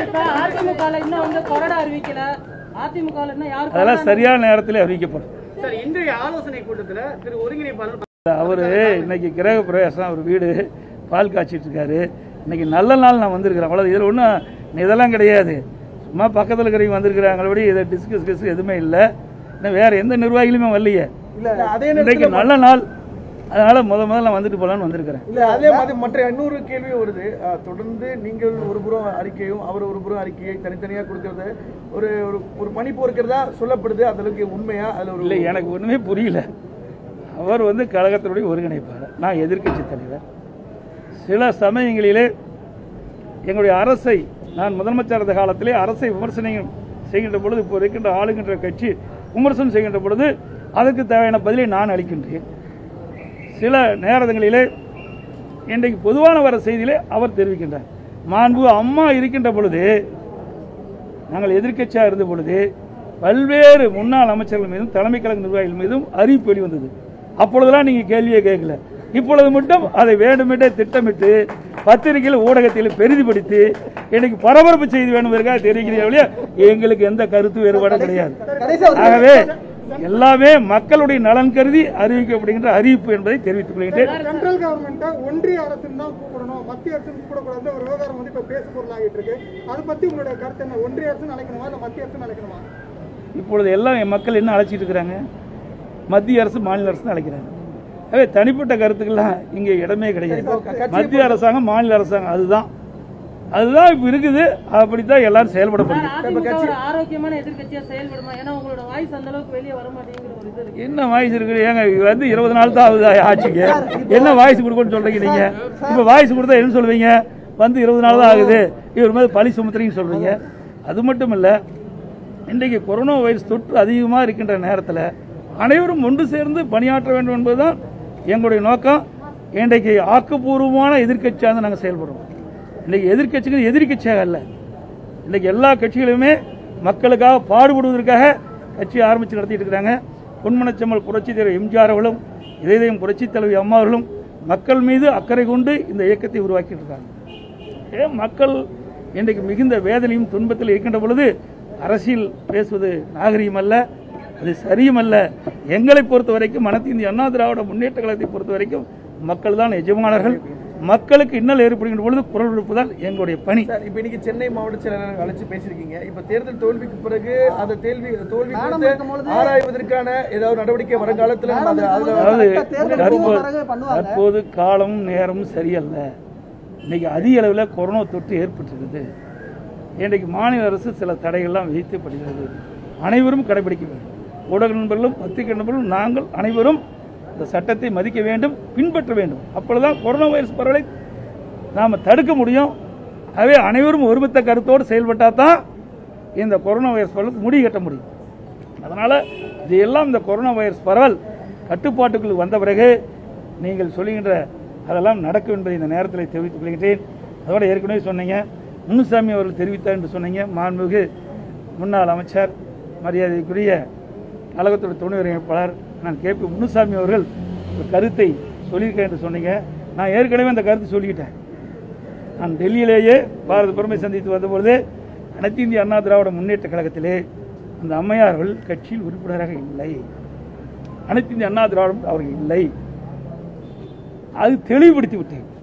இப்ப அதிமுகல இன்னும் வந்து கொறடா அறிவிக்கல அதிமுகல இன்னும் யாரும் அதெல்லாம் சரியான நேரத்தில் அறிவிக்கப்படும் சார் இன்றைய ஆலோசனை கூட்டத்துல திரு ஒருங்கிணைப்பாளர் அவர் இன்னைக்கு கிரக பிரவேசம் அவர் வீடு பால் காய்ச்சிட்டு இருக்காரு இன்னைக்கு நல்ல நாள் நான் வந்திருக்கிறேன் அவ்வளோ இதில் ஒன்றும் இதெல்லாம் கிடையாது சும்மா பக்கத்தில் இருக்கிறவங்க வந்திருக்கிறாங்களபடி இதை டிஸ்கஸ் கிஸ் எதுவுமே இல்லை இன்னும் வேற எந்த நிர்வாகிகளுமே வரலையே இல்ல அதே இன்றைக்கு நேரத்துல நல்ல நாள் அதனால முத முதல்ல நான் வந்துட்டு போலான்னு வந்திருக்கிறேன் இல்ல அதே மாதிரி மற்ற இன்னொரு கேள்வி வருது அஹ், தொடர்ந்து நீங்கள் ஒரு புறம் அறிக்கையும் அவர் ஒரு புறம் அறிக்கையை தனித்தனியா கொடுக்கறது ஒரு ஒரு ஒரு மணிப்பு இருக்கிறதா சொல்லப்படுது அந்த அளவுக்கு உண்மையா அதுல ஒரு இல்லை எனக்கு ஒன்றுமே புரியல அவர் வந்து கழகத்தினுடைய ஒருங்கிணைப்பாளர் நான் எதிர்க்கட்சி தலைவர் சில சமயங்களிலே எங்களுடைய அரசை நான் முதலமைச்சர் இருந்த காலத்திலே அரசை விமர்சனம் செய்கின்ற பொழுது இப்போ இருக்கின்ற ஆளுகின்ற கட்சி விமர்சனம் செய்கின்ற பொழுது அதற்கு தேவையான பதிலை நான் அளிக்கின்றேன் சில நேரங்களிலே இன்றைக்கு பொதுவான வர செய்தியிலே அவர் தெரிவிக்கின்றார் மாண்பு அம்மா இருக்கின்ற பொழுது நாங்கள் எதிர்க்கட்சியாக இருந்த பொழுது பல்வேறு முன்னாள் அமைச்சர்கள் மீதும் தலைமை கழக நிர்வாகிகள் மீதும் அறிவிப்பு வெளிவந்தது அப்பொழுதெல்லாம் நீங்க கேள்வியே கேட்கல இப்பொழுது மட்டும் அதை வேண்டுமென்றே திட்டமிட்டு பத்திரிகையில் ஊடகத்தில் பெரிதுபடுத்தி இன்னைக்கு பரபரப்பு செய்தி வேணுமென்றாக தெரிவிக்கிறீர்கள் ஒழிய எங்களுக்கு எந்த கருத்து வேறுபாடும் கிடையாது ஆகவே எல்லாமே மக்களுடைய நலன் கருதி அறிவிக்கப்படுகின்ற அறிவிப்பு என்பதை தெரிவித்துக் கொள்கின்றேன் சென்ட்ரல் கவர்மெண்ட்டை ஒன்றிய அரசுன்னு தான் கூப்பிடணும் மத்திய அரசு கூப்பிடக்கூடாது ஒரு விவகாரம் வந்து இப்ப பேசு பொருளாகிட்டு இருக்கு அதை பத்தி உங்களுடைய கருத்து என்ன ஒன்றிய அரசு நினைக்கணுமா இல்ல மத்திய அரசு நினைக்கணுமா இப்பொழுது எல்லாம் என் மக்கள் என்ன அழைச்சிட்டு இருக்கிறாங்க மத்திய அரசு மாநில அரசு அழைக்கிறாங்க எனவே தனிப்பட்ட கருத்துக்கெல்லாம் இங்கே இடமே கிடையாது மத்திய அரசாங்கம் மாநில அரசாங்கம் அதுதான் அதுதான் இப்ப இருக்குது அப்படித்தான் எல்லாரும் செயல்படப்படுது அதிமுக ஒரு ஆரோக்கியமான எதிர்க்கட்சியா செயல்படுமா ஏன்னா உங்களோட வாய்ஸ் அந்த அளவுக்கு வெளியே வர மாட்டேங்கிற ஒரு இது இருக்கு என்ன வாய்ஸ் இருக்குது ஏங்க இது வந்து இருபது நாள் தான் ஆகுது ஆட்சிக்கு என்ன வாய்ஸ் கொடுக்கணும்னு சொல்றீங்க நீங்க இப்ப வாய்ஸ் கொடுத்தா என்ன சொல்லுவீங்க வந்து இருபது நாள் தான் ஆகுது இவர் மேல பழி சுமத்துறீங்கன்னு சொல்றீங்க அது மட்டும் இல்ல இன்றைக்கு கொரோனா வைரஸ் தொற்று அதிகமா இருக்கின்ற நேரத்தில் அனைவரும் ஒன்று சேர்ந்து பணியாற்ற வேண்டும் என்பதுதான் எங்களுடைய நோக்கம் இன்றைக்கு ஆக்கப்பூர்வமான எதிர்க்கட்சியாக நாங்கள் செயல்படுறோம் இன்னைக்கு எதிர்க்கட்சிகள் எதிர்க்கட்சியாக அல்ல இன்னைக்கு எல்லா கட்சிகளுமே மக்களுக்காக பாடுபடுவதற்காக கட்சி ஆரம்பித்து நடத்திட்டு இருக்கிறாங்க பொன்மனச்செம்மல் புரட்சி தலைவர் எம்ஜிஆர் அவர்களும் இதயம் புரட்சி தலைவி அம்மா அவர்களும் மக்கள் மீது அக்கறை கொண்டு இந்த இயக்கத்தை உருவாக்கிட்டு இருக்காங்க ஏன் மக்கள் இன்றைக்கு மிகுந்த வேதனையும் துன்பத்தில் இருக்கின்ற பொழுது அரசியல் பேசுவது நாகரிகம் அல்ல அது சரியும் அல்ல எங்களை பொறுத்த வரைக்கும் அனைத்து இந்திய அண்ணா திராவிட முன்னேற்ற கழகத்தை பொறுத்த வரைக்கும் மக்கள் தான் எஜமானர்கள் மக்களுக்கு இன்னல் ஏற்படுகின்ற பொழுது குரல் கொடுப்பு தான் எங்களுடைய பணி சார் இப்ப இன்னைக்கு சென்னை மாவட்ட செயலாளர் அழைச்சு பேசியிருக்கீங்க இப்ப தேர்தல் தோல்விக்கு பிறகு அந்த தேல்வி தோல்வி குறித்து ஆராய்வதற்கான ஏதாவது நடவடிக்கை வருங்காலத்துல நம்ம அதை- அதுல அதாவது தற்போது தற்போது காலமும் நேரமும் சரியல்ல இன்னைக்கு அதிக அளவில் கொரோனா தொற்று ஏற்பட்டிருக்குது இன்றைக்கு மாநில அரசு சில தடைகள்லாம் விதிக்கப்படுகிறது அனைவரும் கடைபிடிக்க வேண்டும் ஊடக நண்பர்களும் பத்திரிகை நண்பர்களும் நாங்கள் அனைவரும் இந்த சட்டத்தை மதிக்க வேண்டும் பின்பற்ற வேண்டும் அப்பொழுதுதான் கொரோனா வைரஸ் பரவலை நாம் தடுக்க முடியும் ஆகவே அனைவரும் ஒருமித்த கருத்தோடு செயல்பட்டால் தான் இந்த கொரோனா வைரஸ் பரவலுக்கு முடி கட்ட முடியும் அதனால இது எல்லாம் இந்த கொரோனா வைரஸ் பரவல் கட்டுப்பாட்டுக்குள் வந்த பிறகு நீங்கள் சொல்லுகின்ற அதெல்லாம் நடக்கும் என்பதை இந்த நேரத்தில் தெரிவித்துக் கொள்கின்றேன் அதோட ஏற்கனவே சொன்னீங்க முனுசாமி அவர்கள் தெரிவித்தார் என்று சொன்னீங்க மாண்புமிகு முன்னாள் அமைச்சர் மரியாதைக்குரிய கழகத்தோட துணை ஒருங்கிணைப்பாளர் நான் கே பி முனுசாமி அவர்கள் ஒரு கருத்தை சொல்லியிருக்கேன் என்று சொன்னீங்க நான் ஏற்கனவே அந்த கருத்தை சொல்லிக்கிட்டேன் நான் டெல்லியிலேயே பாரத பெருமை சந்தித்து வந்தபொழுது அனைத்து இந்திய அண்ணா திராவிட முன்னேற்ற கழகத்திலே அந்த அம்மையார்கள் கட்சியில் உறுப்பினராக இல்லை அனைத்து இந்திய அண்ணா திராவிடம் அவர்கள் இல்லை அது தெளிவுபடுத்தி விட்டேன்